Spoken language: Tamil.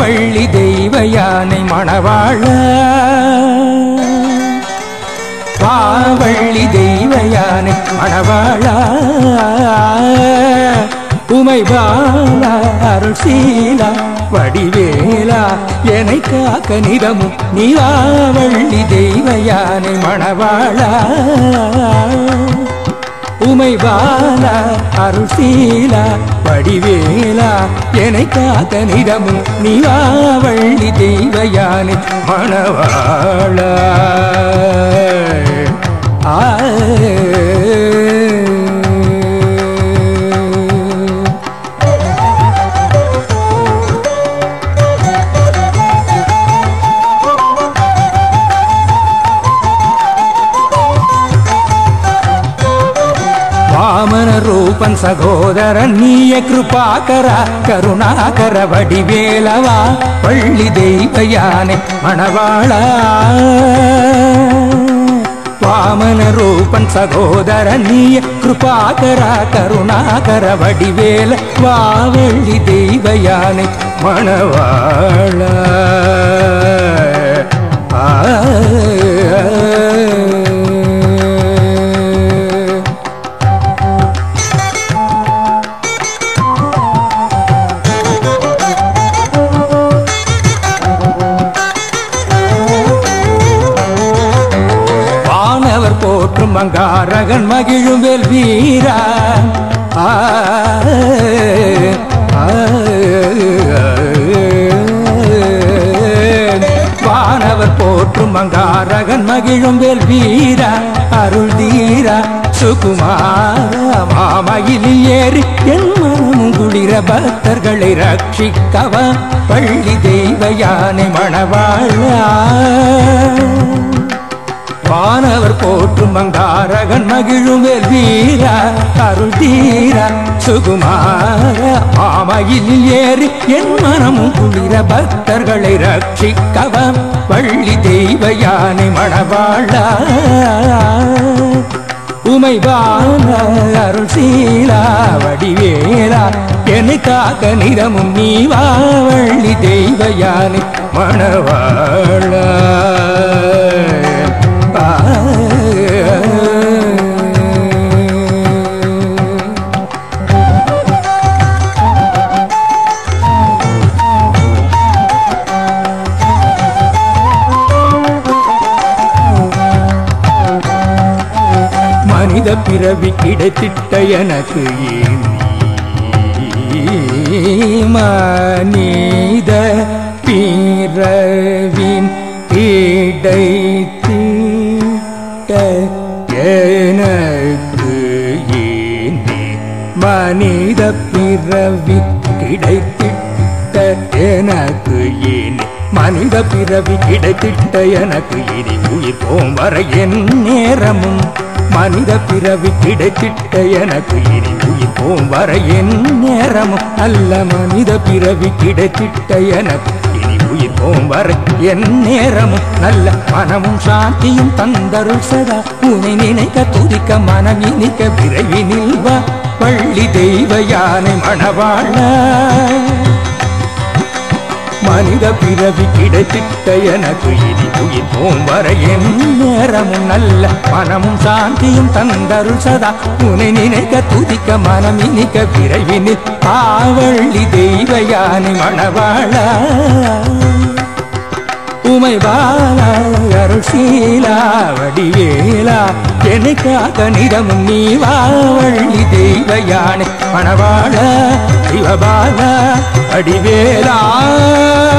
வள்ளி தெய்வ யானை மணவாழ பாவள்ளி தெய்வ யானை மணவாழ உமை பாலா அருள் சீலா வடிவேலா என்னை காக்க நிதமும் நீவாவள்ளி தெய்வ யானை மணவாழா உமை பாலா அருசீலா வடிவேலா என்னை காத்த நிதமும் நீவாவள்ளி தெய்வ யானை மணவாளா ஆ ವಾಮನ ರೂಪನ್ ಸಹೋದರ ನೀಯ ಕೃಪಾಕರ ಕರುಣಾಕರ ವಡಿವೇಲವ ಪಳ್ಳಿ ದೈವಯಾನೆ ಮಣವಾಳ ವಾಮನ ರೂಪನ್ ಸಹೋದರ ನೀಯ ಕೃಪಾಕರ ಕರುಣಾಕರ ವಡಿವೇಲ ವಾವಳ್ಳಿ ದೈವಯಾನೆ ಮಣವಾಳ ಆ வானவர் போற்றும் மங்காரகன் மகிழும் வேல் வீரா ஆ, ஆ, வானவர் போற்றும் மங்காரகன் மகிழும் வேல் வீரா அருள் தீரா சுகுமார மாமயில் ஏறி என் மனமும் குளிர பக்தர்களை ரட்சிக்கவா பள்ளி தெய்வ யானை மணவாழா வானவர் போற்றும் மங்காரகன் மகிழும் வேல் வீரா அருள் தீரா சுகுமார மாமையில் ஏறி என் மனமும் குளிர பக்தர்களை ரட்சிக்கவ வள்ளி தெய்வ யானை மணவாழா உமை பால அருள் சீலா வடிவேலா என்னை காக்க நிறமும் நீ வா வள்ளி தெய்வ யானை மணவாழா மனித பிறவி கிடைத்திட்ட எனக்கு ஏன் நீ மனித பிறவின் கிடைத்திட்ட எனக்கு ஏன் நீ மனித பிறவி கிடைத்திட்ட எனக்கு ஏன் மனித பிறவி கிடைத்திட்ட எனக்கு இனி உயிர் போம் வரை என் நேரமும் மனித பிறவி கிடைத்திட்ட எனக்கு இனி உயிர் போம் வரை என் நேரமும் நல்ல மனித பிறவி கிடைத்திட்ட எனக்கு இனி உயிர் போம் வரை என் நேரமும் நல்ல மனமும் சாந்தியும் தந்தருள் சதா உனை நினைக்க துதிக்க மனம் இனிக்க விரைவினில் வா பள்ளி தெய்வ யானை மணவாழ மனித பிறவி கிடைத்திட்ட எனக்கு இனி உயிர் போம் வரை என் நேரமும் நல்ல மனமும் சாந்தியும் தந்தருள் சதா உனை நினைக்க துதிக்க மனம் இனிக்க விரைவினில் பாவள்ளி தெய்வ யானை மணவாளா உமை பாலா அருள் சீலா வடிவேலா எனக்காக நிறமும் நீ வாவள்ளி தெய்வ யானை மணவாழ சிவபாலா வடிவேலா